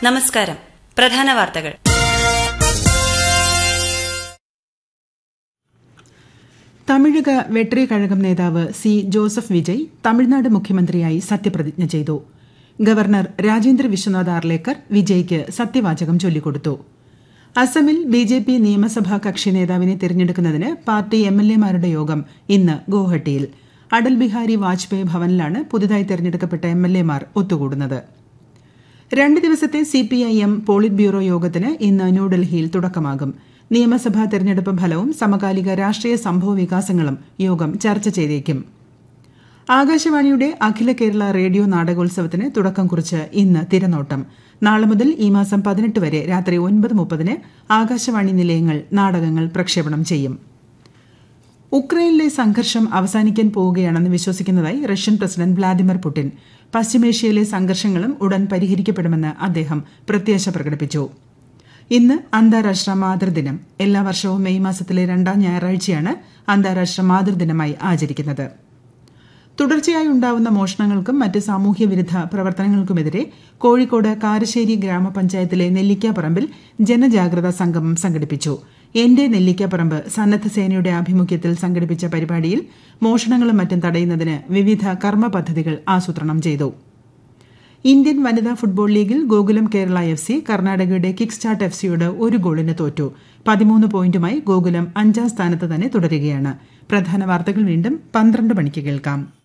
നമസ്കാരം പ്രധാന വാർത്തകൾ തമിഴക വെട്രി കഴകം നേതാവ് സി ജോസഫ് വിജയ് തമിഴ്നാട് മുഖ്യമന്ത്രിയായി സത്യപ്രതിജ്ഞ ചെയ്തു ഗവർണർ രാജേന്ദ്ര വിശ്വനാഥ് ആർലേക്കർ വിജയ്ക്ക് സത്യവാചകം ചൊല്ലിക്കൊടുത്തു അസമിൽ ബി ജെ പി നിയമസഭാ കക്ഷി നേതാവിനെ തിരഞ്ഞെടുക്കുന്നതിന് പാർട്ടി എം എൽ എമാരുടെ യോഗം ഇന്ന് ഗോഹട്ടിയിൽ അടൽ ബിഹാരി വാജ്പേയി ഭവനിലാണ് പുതുതായി തെരഞ്ഞെടുക്കപ്പെട്ട എം എൽ എമാർ ഒത്തുകൂടുന്നത് രണ്ട് ദിവസത്തെ C P I M politburo യോഗത്തിന് ഇന്ന് ന്യൂഡൽഹിയിൽ തുടക്കമാകും നിയമസഭാ തെരഞ്ഞെടുപ്പ് ഫലവും സമകാലിക രാഷ്ട്രീയ സംഭവ വികാസങ്ങളും യോഗം ചർച്ച ചെയ്തേക്കും ആകാശവാണിയുടെ അഖില കേരള റേഡിയോ നാടകോത്സവത്തിന് തുടക്കം കുറിച്ച് ഇന്ന് തിരനോട്ടം നാളെ മുതൽ ഈ മാസം പതിനെട്ട് വരെ രാത്രി ഒൻപത് മുപ്പതിന് ആകാശവാണി നിലയങ്ങൾ നാടകങ്ങൾ പ്രക്ഷേപണം ചെയ്യും ഉക്രൈനിലെ സംഘർഷം അവസാനിക്കാൻ പോവുകയാണെന്ന് വിശ്വസിക്കുന്നതായി റഷ്യൻ പ്രസിഡന്റ് വ്ളാദിമിർ പുടിൻ പശ്ചിമേഷ്യയിലെ സംഘർഷങ്ങളും ഉടൻ പരിഹരിക്കപ്പെടുമെന്ന് അദ്ദേഹം പ്രത്യാശ പ്രകടിപ്പിച്ചു ഇന്ന് അന്താരാഷ്ട്ര മാതൃദിനം എല്ലാ വർഷവും മെയ് മാസത്തിലെ രണ്ടാം ഞായറാഴ്ചയാണ് അന്താരാഷ്ട്ര മാതൃദിനമായി ആചരിക്കുന്നത് തുടർച്ചയായി ഉണ്ടാവുന്ന മോഷണങ്ങൾക്കും മറ്റ് സാമൂഹ്യ വിരുദ്ധ പ്രവർത്തനങ്ങൾക്കുമെതിരെ കോഴിക്കോട് കാരശ്ശേരി ഗ്രാമപഞ്ചായത്തിലെ നെല്ലിക്കാപ്പറമ്പിൽ ജനജാഗ്രതാ സംഗമം സംഘടിപ്പിച്ചു എന്റെ നെല്ലിക്കാപ്പറമ്പ് സന്നദ്ധ സേനയുടെ ആഭിമുഖ്യത്തിൽ സംഘടിപ്പിച്ച പരിപാടിയിൽ മോഷണങ്ങളും മറ്റും തടയുന്നതിന് വിവിധ കർമ്മ പദ്ധതികൾ ആസൂത്രണം ചെയ്തു ഇന്ത്യൻ വനിതാ ഫുട്ബോൾ ലീഗിൽ ഗോകുലം കേരള എഫ് സി കർണാടകയുടെ കിക്ക് സ്റ്റാർട്ട് എഫ് സിയോട് ഒരു ഗോളിന് തോറ്റു പതിമൂന്ന് പോയിന്റുമായി ഗോകുലം അഞ്ചാം സ്ഥാനത്ത് തന്നെ തുടരുകയാണ് പ്രധാന വാർത്തകൾ വീണ്ടും പന്ത്രണ്ട് മണിക്ക് കേൾക്കാം